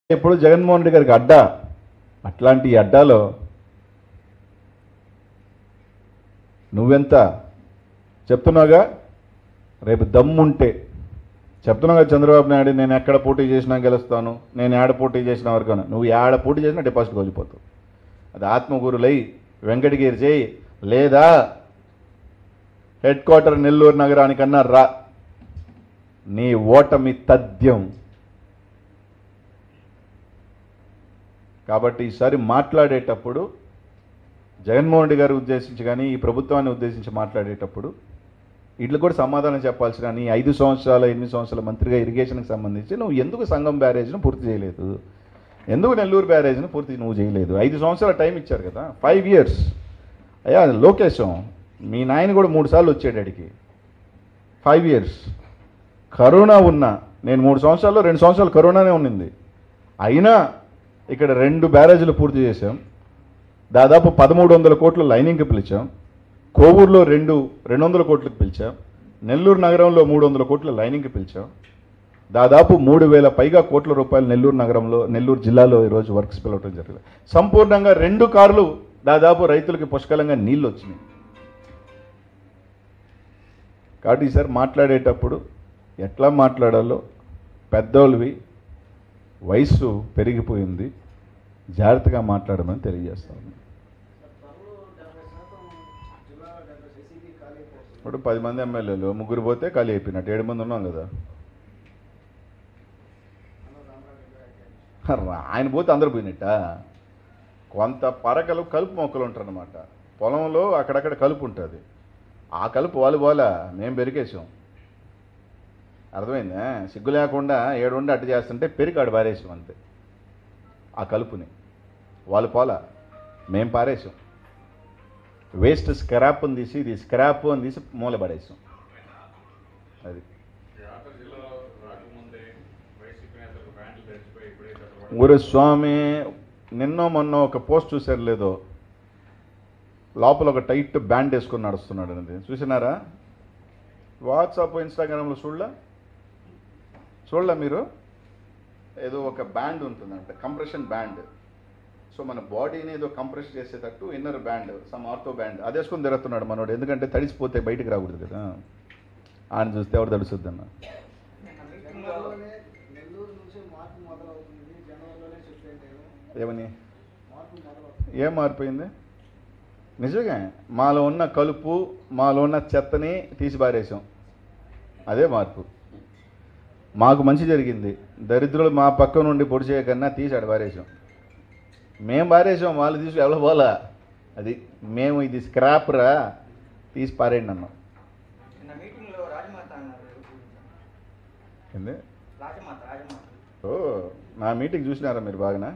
ఇప్పుడు జగన్మోహన్ రెడ్డి గారికి అడ్డా అట్లాంటి ఈ అడ్డాలో నువ్వెంత చెప్తున్నావుగా రేపు దమ్ముంటే చెప్తున్నావుగా చంద్రబాబు నాయుడు నేను ఎక్కడ పోటీ చేసినా గెలుస్తాను నేను ఏడ పోటీ చేసిన వరకు నువ్వు ఏడ పోటీ చేసినా డిపాజిట్ కోల్పోతావు అది ఆత్మగురులై వెంకటగిరి చేయి లేదా హెడ్ క్వార్టర్ నెల్లూరు నగరానికన్నా రా నీ ఓటమి తథ్యం కాబట్టి ఈసారి మాట్లాడేటప్పుడు జగన్మోహన్ రెడ్డి గారు ఉద్దేశించి కానీ ఈ ప్రభుత్వాన్ని ఉద్దేశించి మాట్లాడేటప్పుడు వీటికి కూడా సమాధానం చెప్పాల్సిన నీ ఐదు సంవత్సరాల ఎనిమిది సంవత్సరాల మంత్రిగా ఇరిగేషన్కి సంబంధించి నువ్వు ఎందుకు సంఘం బ్యారేజ్ను పూర్తి చేయలేదు ఎందుకు నెల్లూరు బ్యారేజ్ను పూర్తి నువ్వు చేయలేదు ఐదు సంవత్సరాల టైం ఇచ్చారు కదా ఫైవ్ ఇయర్స్ అయ్యా లోకేశం మీ నాయన కూడా మూడు సార్లు వచ్చాడు అడిగి ఫైవ్ ఇయర్స్ కరోనా ఉన్నా నేను మూడు సంవత్సరాల్లో రెండు సంవత్సరాలు కరోనానే ఉన్నింది అయినా ఇక్కడ రెండు బ్యారేజీలు పూర్తి చేశాం దాదాపు పదమూడు వందల కోట్ల లైనింగ్కి పిలిచాం కోవూరులో రెండు రెండు వందల కోట్లకు పిలిచాం నెల్లూరు నగరంలో మూడు వందల కోట్ల లైనింగ్కి పిలిచాం దాదాపు మూడు వేల పైగా కోట్ల రూపాయలు నెల్లూరు నగరంలో నెల్లూరు జిల్లాలో ఈరోజు వర్క్స్ పిలవడం జరిగింది సంపూర్ణంగా రెండు కార్లు దాదాపు రైతులకి పుష్కలంగా నీళ్ళు వచ్చినాయి కాబట్టి ఈసారి మాట్లాడేటప్పుడు ఎట్లా మాట్లాడాలో పెద్దోళ్ళవి వయసు పెరిగిపోయింది జాగ్రత్తగా మాట్లాడమని తెలియజేస్తాను ఇప్పుడు పది మంది ఎమ్మెల్యేలు ముగ్గురు పోతే ఖాళీ అయిపోయినట్టు ఏడు మంది ఉన్నాం కదా రా- ఆయన పోతే అందరు పోయినట్ట కొంత పరకలు కలుపు మొక్కలు ఉంటారనమాట పొలంలో అక్కడక్కడ కలుపు ఉంటుంది ఆ కలుపు వాళ్ళు పోలా మేము పెరిగేసాం అర్థమైందా సిగ్గు లేకుండా ఏడుండి అడ్డు చేస్తుంటే పెరిగి ఆడు పారేసాం అంతే ఆ కలుపుని వాళ్ళు పోలా మేం పారేసాం వేస్ట్ స్క్రాప్ అని తీసి ఇది స్క్రాప్ అని తీసి మూల పడేసాం అది యాత్ర జిల్లాలో రాకముందే వైసీపీ నేతలకు బ్యాండ్లు తెచ్చిపోయి ఇప్పుడే ఇక్కడ ఊరు స్వామి నిన్నో మొన్న ఒక పోస్ట్ చూసారు లేదో లోపల ఒక టైట్ బ్యాండ్ వేసుకొని నడుస్తున్నాడు అనేది చూసినారా వాట్సాప్ ఇన్స్టాగ్రామ్లో చూడలా చూడలా మీరు ఏదో ఒక బ్యాండ్ ఉంటుందంట కంప్రెషన్ బ్యాండ్ సో మన బాడీని ఏదో కంప్రెస్ చేసేటట్టు inner band some ortho band అది వేసుకొని తిరుగుతున్నాడు మనోడు ఎందుకంటే తడిసిపోతే బయటికి రాకూడదు కదా ఆయన చూస్తే ఎవరు తడుస్తుంది జనవరిలోనే నెల్లూరు నుంచి మార్పు మొదలవుతుంది జనవరిలోనే చెప్పాను నేను ఏమని మార్పు మొదలవుతుంది ఏం మారిపోయింది నిజంగా మాలో ఉన్న కలుపు మాలో ఉన్న చెత్తని తీసి పారేసాం అదే మార్పు మాకు మంచి జరిగింది దరిద్రులు మా పక్క నుండి పొడి చేయకన్నా తీసి ఆడ పారేసాం మేము పారేసాం వాళ్ళు తీసి ఎవరు పోలా అది మేము ఇది స్క్రాప్ రా తీసి పారేయండి అన్నాం నిన్న మీటింగ్లో రాజమాత అన్నారు ఏంది రాజమాత రాజమాత ఓ నా మీటింగ్ చూసినారా మీరు బాగానా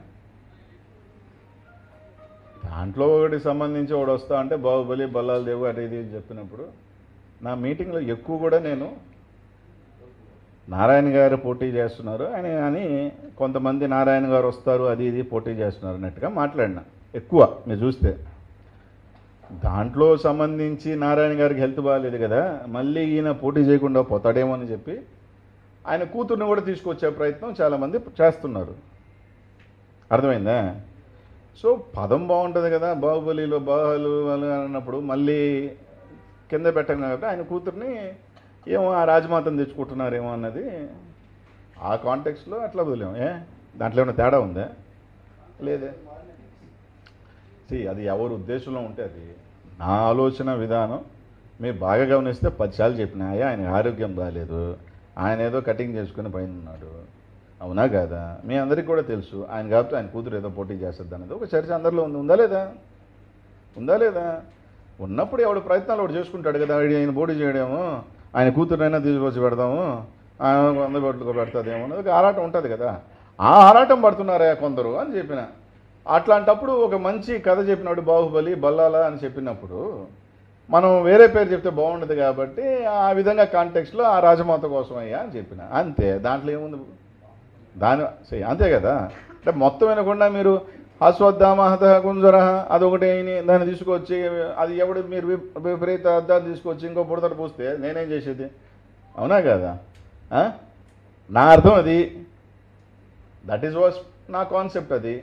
దాంట్లో ఒకటి సంబంధించి ఒకటి వస్తా అంటే బాహుబలి బల్లాల దేవు అది ఇది అని చెప్పినప్పుడు నా మీటింగ్లో ఎక్కువ కూడా నేను నారాయణ గారు పోటీ చేస్తున్నారు అని అని కొంతమంది నారాయణ గారు వస్తారు అది ఇది పోటీ చేస్తున్నారు అన్నట్టుగా మాట్లాడిన ఎక్కువ మీరు చూస్తే దాంట్లో సంబంధించి నారాయణ గారికి హెల్త్ బాగాలేదు కదా మళ్ళీ ఈయన పోటీ చేయకుండా పోతాడేమో అని చెప్పి ఆయన కూతుర్ని కూడా తీసుకొచ్చే ప్రయత్నం చాలామంది చేస్తున్నారు అర్థమైందా సో పదం బాగుంటుంది కదా బాహుబలిలో బాహులు అని అన్నప్పుడు మళ్ళీ కింద పెట్టను కాబట్టి ఆయన కూతుర్ని ఏమో ఆ రాజమాతను తెచ్చుకుంటున్నారేమో అన్నది ఆ కాంటెక్స్లో అట్లా వదిలేము ఏ దాంట్లో ఏమైనా తేడా ఉందా లేదే సి అది ఎవరి ఉద్దేశంలో ఉంటే అది నా ఆలోచన విధానం మీరు బాగా గమనిస్తే పదిసార్లు చెప్పిన అయ్యా ఆయన ఆరోగ్యం బాగాలేదు ఆయన ఏదో కటింగ్ చేసుకుని పైన ఉన్నాడు అవునా కాదా మీ అందరికీ కూడా తెలుసు ఆయన కాబట్టి ఆయన కూతురు ఏదో పోటీ చేస్తుంది అనేది ఒక చర్చ అందరిలో ఉంది ఉందా లేదా ఉందా లేదా ఉన్నప్పుడు ఎవడు ప్రయత్నాలు వాడు చేసుకుంటాడు కదా ఆడి ఆయన పోటీ చేయడము ఆయన కూతురునైనా తీసుకొచ్చి పెడదాము ఆయన అందుబాటులో పెడతాదేమో అనేది ఒక ఆరాటం ఉంటుంది కదా ఆ ఆరాటం పడుతున్నారా కొందరు అని చెప్పిన అట్లాంటప్పుడు ఒక మంచి కథ చెప్పినాడు బాహుబలి బల్లాల అని చెప్పినప్పుడు మనం వేరే పేరు చెప్తే బాగుండదు కాబట్టి ఆ విధంగా కాంటెక్స్లో ఆ రాజమాత కోసం అయ్యా అని చెప్పిన అంతే దాంట్లో ఏముంది దాని సే- అంతే కదా అంటే మొత్తం వినకుండా మీరు అశ్వత్థామహత గుంజర అదొకటి అయిని దాన్ని తీసుకొచ్చి అది ఎవడు మీరు వి- విపరీత అద్దాలు తీసుకొచ్చి ఇంకో బుడతడు పోస్తే నేనేం చేసేది అవునా కదా ఆ? నా అర్థం అది దట్ ఈస్ వాస్ నా కాన్సెప్ట్ అది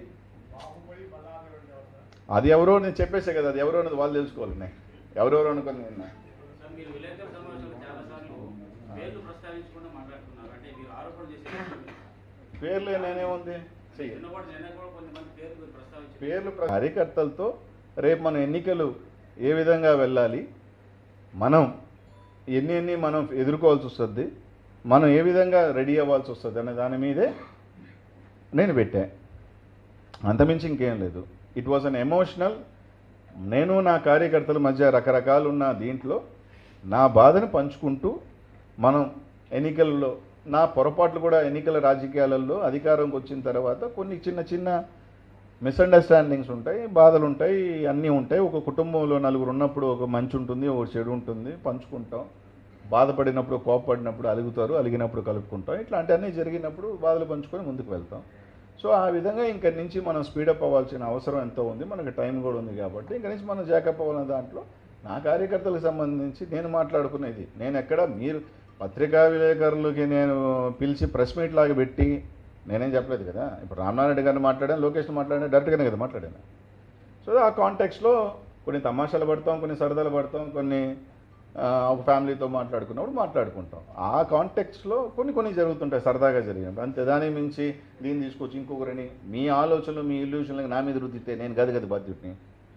అది ఎవరో నేను చెప్పేసే కదా అది ఎవరో అనేది వాళ్ళు తెలుసుకోవాలి నేను ఎవరెవరో అనుకుని నిన్న సార్ మీరు విలేకరుల సమావేశంలో చాలా సార్లు పేర్లు ప్రస్తావించకుండా మాట్లాడుతున్నారు అంటే మీరు ఆరోపణ చేసే పేర్లు నేనేముంది చెయ్యి చిన్నపాటి నేను కూడా కొంతమంది పేర్లు మీరు ప్రస్తావించారు పేర్లు ప్ర- కార్యకర్తలతో రేపు మన ఎన్నికలు ఏ విధంగా వెళ్ళాలి మనం ఎన్ని ఎన్ని మనం ఎదుర్కోవాల్సి వస్తుంది మనం ఏ విధంగా రెడీ అవ్వాల్సి వస్తుంది అనే దాని మీదే నేను పెట్టా అంతమించి ఇంకేం లేదు ఇట్ వాజ్ అన్ ఎమోషనల్ నేను నా కార్యకర్తల మధ్య రకరకాలు ఉన్న దీంట్లో నా బాధను పంచుకుంటూ మనం ఎన్నికల్లో నా పొరపాట్లు కూడా ఎన్నికల రాజకీయాలలో అధికారంకి వచ్చిన తర్వాత కొన్ని చిన్న చిన్న మిస్అండర్స్టాండింగ్స్ ఉంటాయి బాధలు ఉంటాయి అన్నీ ఉంటాయి ఒక కుటుంబంలో నలుగురు ఉన్నప్పుడు ఒక మంచి ఉంటుంది ఒక చెడు ఉంటుంది పంచుకుంటాం బాధపడినప్పుడు కోపపడినప్పుడు అలుగుతారు అలిగినప్పుడు కలుపుకుంటాం ఇట్లాంటివన్నీ జరిగినప్పుడు బాధలు పంచుకొని ముందుకు వెళ్తాం సో ఆ విధంగా ఇంక నుంచి మనం స్పీడప్ అవ్వాల్సిన అవసరం ఎంతో ఉంది మనకి టైం కూడా ఉంది కాబట్టి ఇంక నుంచి మనం జాకప్ అవ్వాలన్న దాంట్లో నా కార్యకర్తలకు సంబంధించి నేను మాట్లాడుకునేది నేను ఎక్కడ మీరు పత్రికా విలేకరులకి నేను పిలిచి ప్రెస్ మీట్ లాగా పెట్టి నేనేం చెప్పలేదు కదా ఇప్పుడు రామనారాయణ గారిని మాట్లాడాను లోకేష్ మాట్లాడాను డైరెక్ట్గానే కదా మాట్లాడాను సో ఆ కాంటెక్స్లో కొన్ని తమాషాలు పడతాం కొన్ని సరదాలు పడతాం కొన్ని ఆ, ఒక ఫ్యామిలీతో మాట్లాడుకున్నప్పుడు మాట్లాడుకుంటాం ఆ కాంటెక్స్లో కొన్ని కొన్ని జరుగుతుంటాయి సరదాగా జరిగినప్పుడు అంతే దాని మించి దీన్ని తీసుకొచ్చి ఇంకొకరిని మీ ఆలోచనలు మీ ఇల్యూషన్లకు నా మీద రుద్దితే నేను గది గది బాధ్యుడిని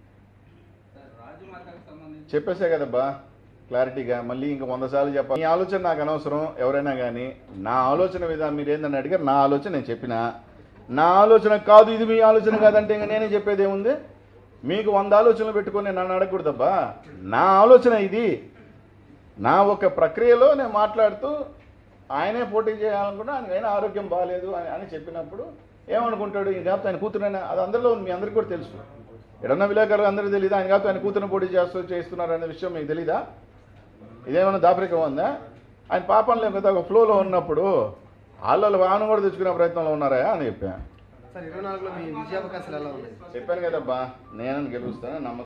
చెప్పేసే కదబ్బా క్లారిటీగా మళ్ళీ ఇంకా వంద సార్లు చెప్పాలి మీ ఆలోచన నాకు అనవసరం ఎవరైనా కానీ నా ఆలోచన విధానం మీరు ఏందని అడిగారు నా ఆలోచన నేను చెప్పిన నా ఆలోచన కాదు ఇది మీ ఆలోచన కాదంటే ఇంకా నేనే చెప్పేది ఏముంది మీకు వంద ఆలోచనలు పెట్టుకొని నన్ను అడగకూడదబ్బా నా ఆలోచన ఇది నా ఒక ప్రక్రియలో నేను మాట్లాడుతూ ఆయనే పోటీ చేయాలనుకున్నా ఆయనకైనా ఆరోగ్యం బాగాలేదు అని అని చెప్పినప్పుడు ఏమనుకుంటాడు ఈ కాకపోతే ఆయన కూతురైనా అది అందరిలో ఉంది, మీ అందరికీ కూడా తెలుసు ఎడన్న విలేకరులు అందరికీ తెలియదు ఆయన కాకపోతే ఆయన కూతురు పోటీ చేస్తూ చేస్తున్నారు అనే విషయం మీకు తెలీదా ఇదేమైనా దాపరికం ఉందా ఆయన పాపం లేదు కదా ఒక ఫ్లోలో ఉన్నప్పుడు వాళ్ళు వాహనం కూడా తెచ్చుకునే ప్రయత్నంలో ఉన్నారా అని చెప్పాను సార్ ఇరవై నాలుగులో మీ విజయావకాశాలు ఎలా ఉన్నాయి చెప్పాను కదబ్బా నేను గెలుస్తాను నమ్మకం